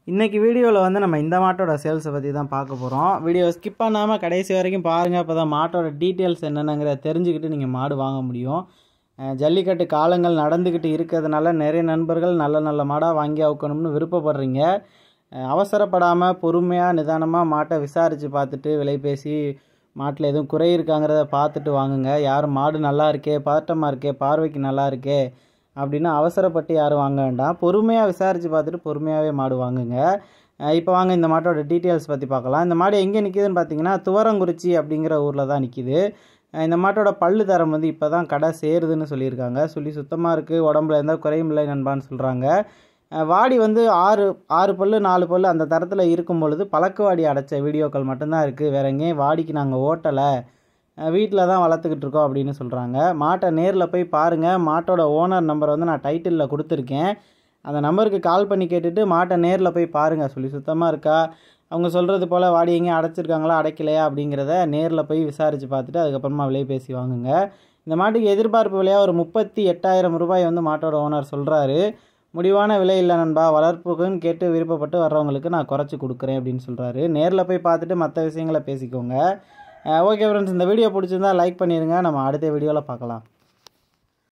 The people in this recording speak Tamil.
இன்றைக்கி வீடியோவில் வந்து நம்ம இந்த மாட்டோட சேல்ஸை பற்றி தான் பார்க்க போகிறோம் வீடியோ ஸ்கிப் பண்ணாமல் கடைசி வரைக்கும் பாருங்கள் அப்போ தான் மாட்டோட டீட்டெயில்ஸ் என்னென்னங்கிறத தெரிஞ்சுக்கிட்டு நீங்கள் மாடு வாங்க முடியும் அஹ் ஜல்லிக்கட்டு காலங்கள் நடந்துக்கிட்டு இருக்கிறதுனால நிறைய நண்பர்கள் நல்ல நல்ல மாடாக வாங்கி அவுக்கணும்னு விருப்பப்படுறீங்க அஹ் அவசரப்படாமல் பொறுமையாக நிதானமாக மாட்டை விசாரித்து பார்த்துட்டு விலை பேசி மாட்டில் எதுவும் குறை இருக்காங்கிறத பார்த்துட்டு வாங்குங்க யாரும் மாடு நல்லா இருக்கே பதட்டமாக இருக்கே பார்வைக்கு நல்லா இருக்கே அப்படின்னு அவசரப்பட்டு யாரும் வாங்க வேண்டாம் பொறுமையாக விசாரித்து பார்த்துட்டு பொறுமையாகவே மாடு வாங்குங்க இப்போ வாங்க இந்த மாட்டோட டீட்டெயில்ஸ் பற்றி பார்க்கலாம் இந்த மாடு எங்கே நிற்கிதுன்னு பார்த்தீங்கன்னா துவரங்குறிச்சி அப்படிங்கிற ஊரில் தான் நிற்கிது இந்த மாட்டோட பல்லு தரம் வந்து இப்போ தான் கடை சேருதுன்னு சொல்லியிருக்காங்க சொல்லி சுத்தமாக இருக்குது உடம்புல எந்த குறையும் இல்லை நண்பான்னு சொல்கிறாங்க வாடி வந்து ஆறு ஆறு பல்லு நாலு பல்லு அந்த தரத்தில் இருக்கும் பொழுது பழக்க வாடி அடைச்ச வீடியோக்கள் மட்டும்தான் இருக்குது வேற எங்கேயும் வாடிக்கு நாங்கள் ஓட்டலை வீட்டில் தான் வளர்த்துக்கிட்டு இருக்கோம் அப்படின்னு சொல்கிறாங்க மாட்டை நேரில் போய் பாருங்கள் மாட்டோட ஓனர் நம்பர் வந்து நான் டைட்டிலில் கொடுத்துருக்கேன் அந்த நம்பருக்கு கால் பண்ணி கேட்டுட்டு மாட்டை நேரில் போய் பாருங்கள் சொல்லி சுத்தமாக இருக்கா அவங்க சொல்கிறது போல் வாடி எங்கேயும் அடைச்சிருக்காங்களா அடைக்கலையா அப்படிங்கிறத நேரில் போய் விசாரித்து பார்த்துட்டு அதுக்கப்புறமா விலை பேசி வாங்குங்க இந்த மாட்டுக்கு எதிர்பார்ப்பு விலையாக ஒரு முப்பத்தி எட்டாயிரம் ரூபாய் வந்து மாட்டோட ஓனர் சொல்கிறாரு முடிவான விலை இல்லை நண்பா வளர்ப்புக்குன்னு கேட்டு விருப்பப்பட்டு வர்றவங்களுக்கு நான் குறைச்சி கொடுக்குறேன் அப்படின்னு சொல்கிறாரு நேரில் போய் பார்த்துட்டு மற்ற விஷயங்களை பேசிக்கோங்க ஓகே ஃப்ரெண்ட்ஸ் இந்த வீடியோ பிடிச்சிருந்தா லைக் பண்ணிடுங்க நம்ம அடுத்த வீடியோவில் பார்க்கலாம்